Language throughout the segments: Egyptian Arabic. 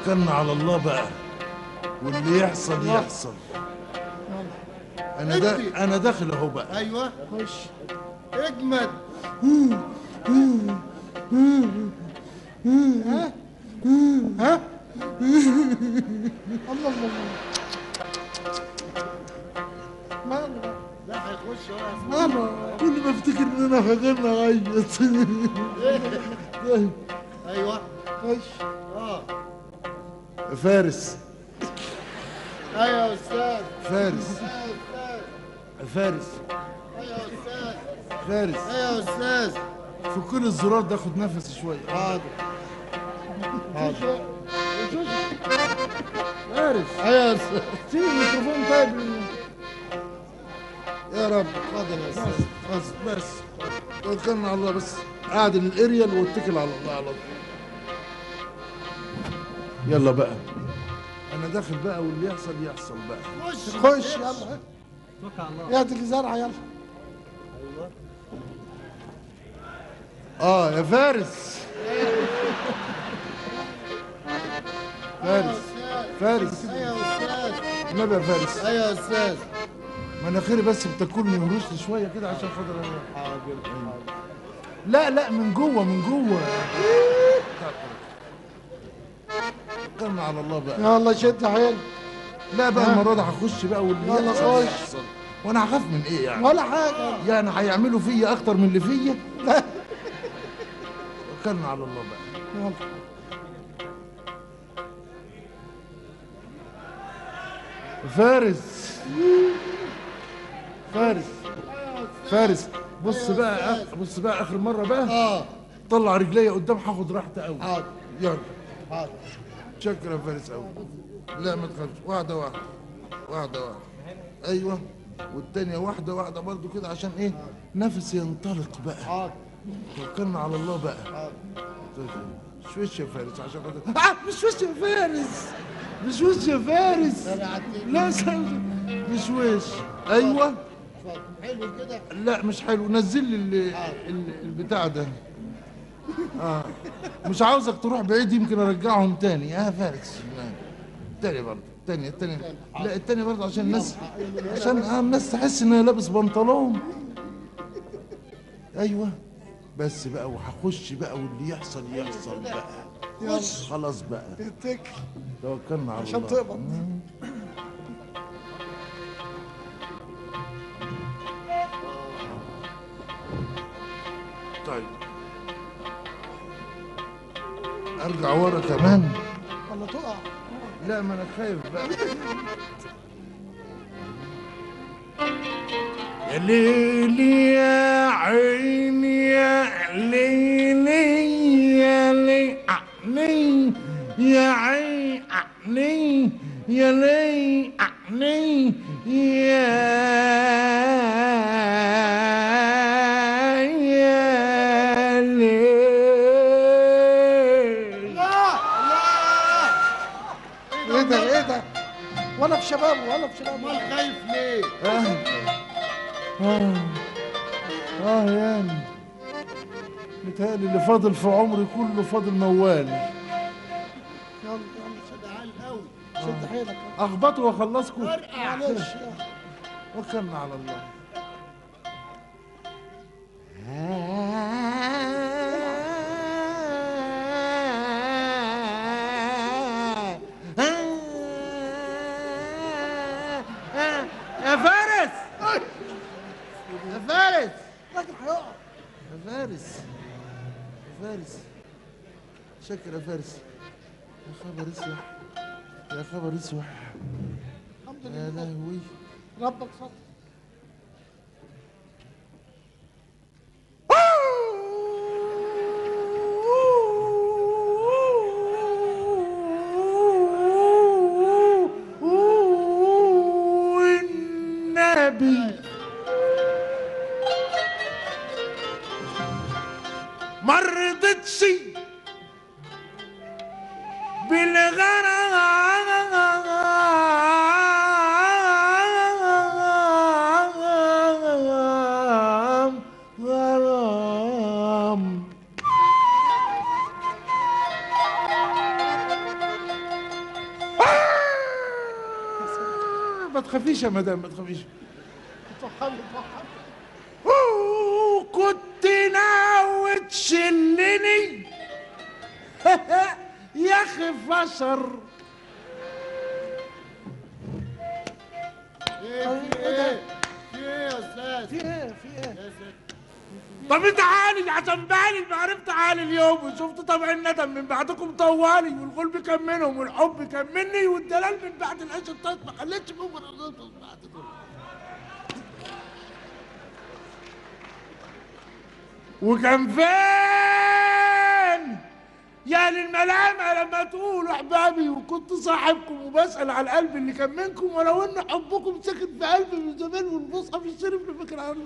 توكلنا على الله بقى واللي يحصل يحصل انا دا انا داخل اهو بقى ايوه خش اجمد ها ها الله الله ماله لا هيخش ولا ماما كل ما افتكر ان انا هغنى اعيط ايوه خش اه فارس ايوه يا استاذ فارس يا استاذ فارس ايوه يا استاذ فارس ايوه يا استاذ فك لي الزرار ده خد نفسي شويه حاضر حاضر فارس ايوه يا استاذ سيب الميكروفون طيب يا رب اتفضل يا استاذ بس بس توكلنا على الله بس اعدل الاريال واتكل على الله على طول يلا بقى انا داخل بقى واللي يحصل يحصل بقى خش خش يلا توكل على الله يعطيك زرعه يلا اه يا فارس فارس فارس ايوه يا استاذ النبي يا فارس ايوه يا استاذ مناخيري بس بتاكلني وهروش لي شويه كده عشان خاطر أنا- حاضر لا لا من جوه من جوه توكلنا على الله بقى يلا شد حيل لا بقى المره دي هخش بقى واللي يلا يحصل خش. يحصل. وانا هخاف من ايه يعني ولا حاجه يعني هيعملوا فيا اكتر من اللي فيا توكلنا على الله بقى يلا فارس فارس فارس بص بقى بص بقى اخر مره بقى اه طلع رجليا قدام هاخد راحتي قوي حاضر يلا حاضر شكرا يا فارس قوي لا ما تخافش واحده واحده واحده واحده ايوه والتانية واحدة واحدة برضو كده عشان ايه نفسي ينطلق بقى حاضر توكلنا على الله بقى حاضر مش وش يا فارس عشان خاطر آه مش وش يا فارس مش وش يا فارس لا سامي مش وش ايوه اتفضل حلو كده لا مش حلو نزل لي ال- ال- البتاع ده اه مش عاوزك تروح بعيد يمكن ارجعهم تاني اه فارس لا. تاني برضه التاني التاني لا التاني برضه عشان الناس عشان آه الناس تحس ان انا لابس بنطلون ايوه بس بقى وهخش بقى واللي يحصل يحصل بقى خش خلاص بقى اتكل توكلنا على عشان الله تقبض. مم. طيب ارجع ورا كمان ولا تقع لا ما انا خايف بقى يا ليلي يا عيني يا ليلي يا ليلي يا عيني يا ليلي يا يا ليل ايه ده ايه ده ولا في شبابه ولا في شبابه امال خايف ليه آه آه آه يعني متهيألي اللي فاضل في عمري كله فاضل موال يلا يلا جدعان قوي شد حيلك أخبطه وأخلصكم معلش يلا. وكلنا على الله يا فارس يا فارس الراجل هيقع يا فارس يا فارس شكر يا فارس يا خبر اسوح يا خبر اسوح الحمد يا لله لهوي ربك ستر والنبي ما رضتش بالغرام غرام ما تخافيش يا مدام ما تخافيش اتفحمي اتفحمي أوه، كنت ناوي تشلني يا اخي فشر ايه في ايه في ايه يا استاذ في ايه في ايه يا ساتر. طب تعالي عشان بالي المعرفة تعالي اليوم وشفت طبع الندم من بعدكم طوالي والغلب كان منهم والحب كان مني والدلال من بعد العيش الطيب ما خليتش منهم الرضا بعد دول وكان فين يا للملامة لما تقولوا احبابي وكنت صاحبكم وبسأل على القلب اللي كان منكم ولو ان حبكم سكت في قلبي من زمان والمصحف الشريف اللي فاكر عنه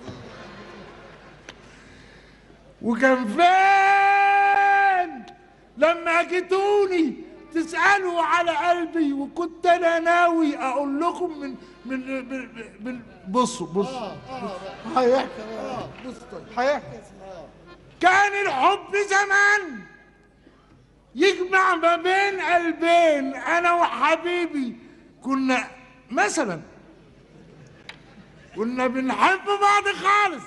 وكان فين لما جيتوني تسألوا على قلبي وكنت انا ناوي اقول لكم من من من, من بصوا بصوا اه اه هيحكي اه بص طيب هيحكي يا سيدي. كان الحب زمان يجمع ما بين قلبين انا وحبيبي كنا مثلا كنا بنحب بعض خالص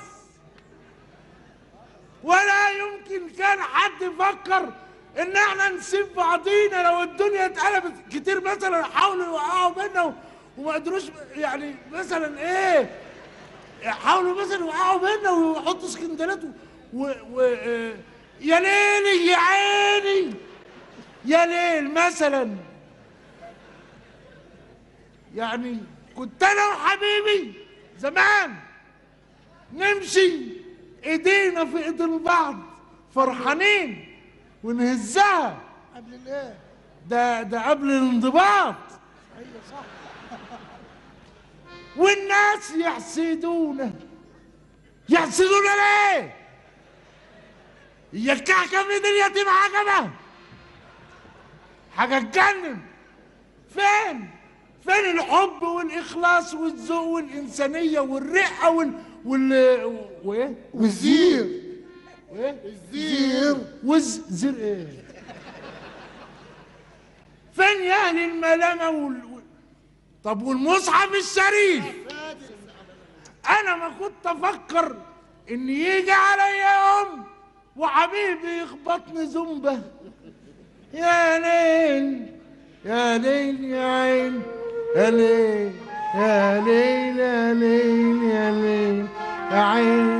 ولا يمكن كان حد يفكر ان احنا نسيب بعضينا لو الدنيا اتقلبت كتير مثلا حاولوا يوقعوا بينا وما قدروش يعني مثلا ايه حاولوا مثلا يوقعوا بينا ويحطوا اسكندرات و, و... آه، يا ليلي يا عيني يا ليل مثلا يعني كنت انا وحبيبي زمان نمشي ايدينا في ايدين بعض فرحانين ونهزها قبل الايه ده ده قبل الانضباط ايوه صح والناس يحسدونا يحسدونا ليه؟ هي الكعكة في ايد اليتيم عجبة حاجة تجنن فين؟ فين الحب والإخلاص والذوق والإنسانية والرقة وال وال وإيه؟ والزير وإيه؟ الزير وز زر إيه؟ فين يا أهل الملامة وال... وال- طب والمصحف الشريف انا ما كنت افكر ان يجي عليا يوم وحبيبي يخبطني زنبه يا ليل يا ليل يا عين يا ليل يا ليل يا ليل يا ليل يا عين